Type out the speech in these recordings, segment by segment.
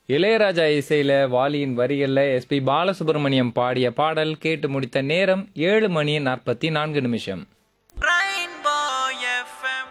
இளையராஜா இசையில வாலியின் வரிகள்ல எஸ்பி பாலசுப்ரமணியம் பாடிய பாடல் கேட்டு முடித்த நேரம் ஏழு மணி நாற்பத்தி நான்கு நிமிஷம் Rainbow FM.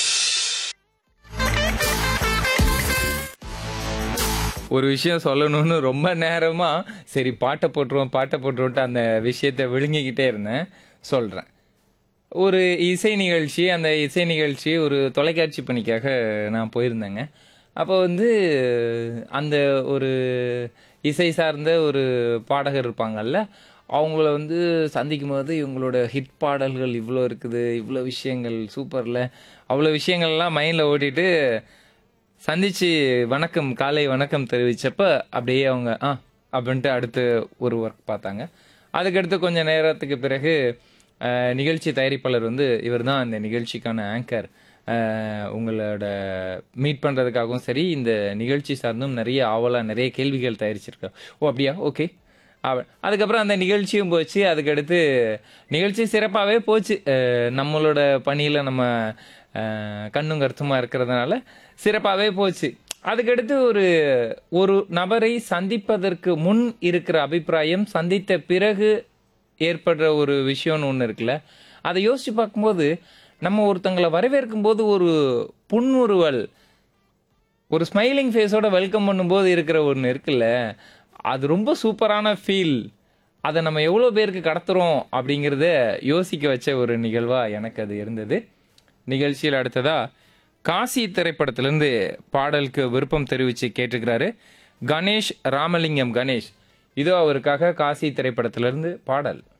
ஒரு விஷயம் சொல்லணும்னு ரொம்ப நேரமா சரி பாட்டை போட்டுருவோம் பாட்டை போட்டுருவோன்ட்டு அந்த விஷயத்தை விழுங்கிக்கிட்டே இருந்தேன் சொல்றேன் ஒரு இசை நிகழ்ச்சி அந்த இசை நிகழ்ச்சி ஒரு தொலைக்காட்சி பணிக்காக நான் போயிருந்தேங்க அப்போ வந்து அந்த ஒரு இசை சார்ந்த ஒரு பாடகர் இருப்பாங்கல்ல அவங்கள வந்து சந்திக்கும் போது இவங்களோட ஹிட் பாடல்கள் இவ்வளோ இருக்குது இவ்வளோ விஷயங்கள் சூப்பரில் அவ்வளோ விஷயங்கள்லாம் மைண்டில் ஓட்டிட்டு சந்திச்சு வணக்கம் காலை வணக்கம் தெரிவிச்சப்ப அப்படியே அவங்க ஆ அப்படின்ட்டு அடுத்து ஒரு ஒர்க் பார்த்தாங்க அதுக்கடுத்து கொஞ்சம் நேரத்துக்கு பிறகு அஹ், நிகழ்ச்சி தயாரிப்பாளர் வந்து இவர் தான் இந்த நிகழ்ச்சிக்கான ஆங்கர் உங்களோட மீட் பண்ணுறதுக்காகவும் சரி இந்த நிகழ்ச்சி சார்ந்தும் நிறைய ஆவலாக நிறைய கேள்விகள் தயாரிச்சிருக்கார் ஓ அப்படியா ஓகே அவ- அதுக்கப்புறம் அந்த நிகழ்ச்சியும் போச்சு அதுக்கடுத்து நிகழ்ச்சி சிறப்பாகவே போச்சு அஹ் நம்மளோட பணியில் நம்ம அஹ், கண்ணும் கருத்துமா இருக்கிறதுனால சிறப்பாகவே போச்சு அதுக்கடுத்து ஒரு ஒரு நபரை சந்திப்பதற்கு முன் இருக்கிற அபிப்பிராயம் சந்தித்த பிறகு ஏற்படுற ஒரு விஷயம்னு ஒன்று இருக்குல்ல அதை யோசிச்சு பார்க்கும்போது நம்ம ஒருத்தங்களை வரவேற்கும் போது ஒரு புன்முறுவல் ஒரு ஸ்மைலிங் ஃபேஸோட வெல்கம் பண்ணும்போது இருக்கிற ஒன்று இருக்குல்ல அது ரொம்ப சூப்பரான ஃபீல் அதை நம்ம எவ்வளோ பேருக்கு கடத்துறோம் அப்படிங்கிறத யோசிக்க வச்ச ஒரு நிகழ்வாக எனக்கு அது இருந்தது நிகழ்ச்சியில் அடுத்ததா காசி திரைப்படத்திலேருந்து பாடலுக்கு விருப்பம் தெரிவித்து கேட்டுக்கிறாரு கணேஷ் ராமலிங்கம் கணேஷ் இதோ அவருக்காக காசி திரைப்படத்திலிருந்து பாடல்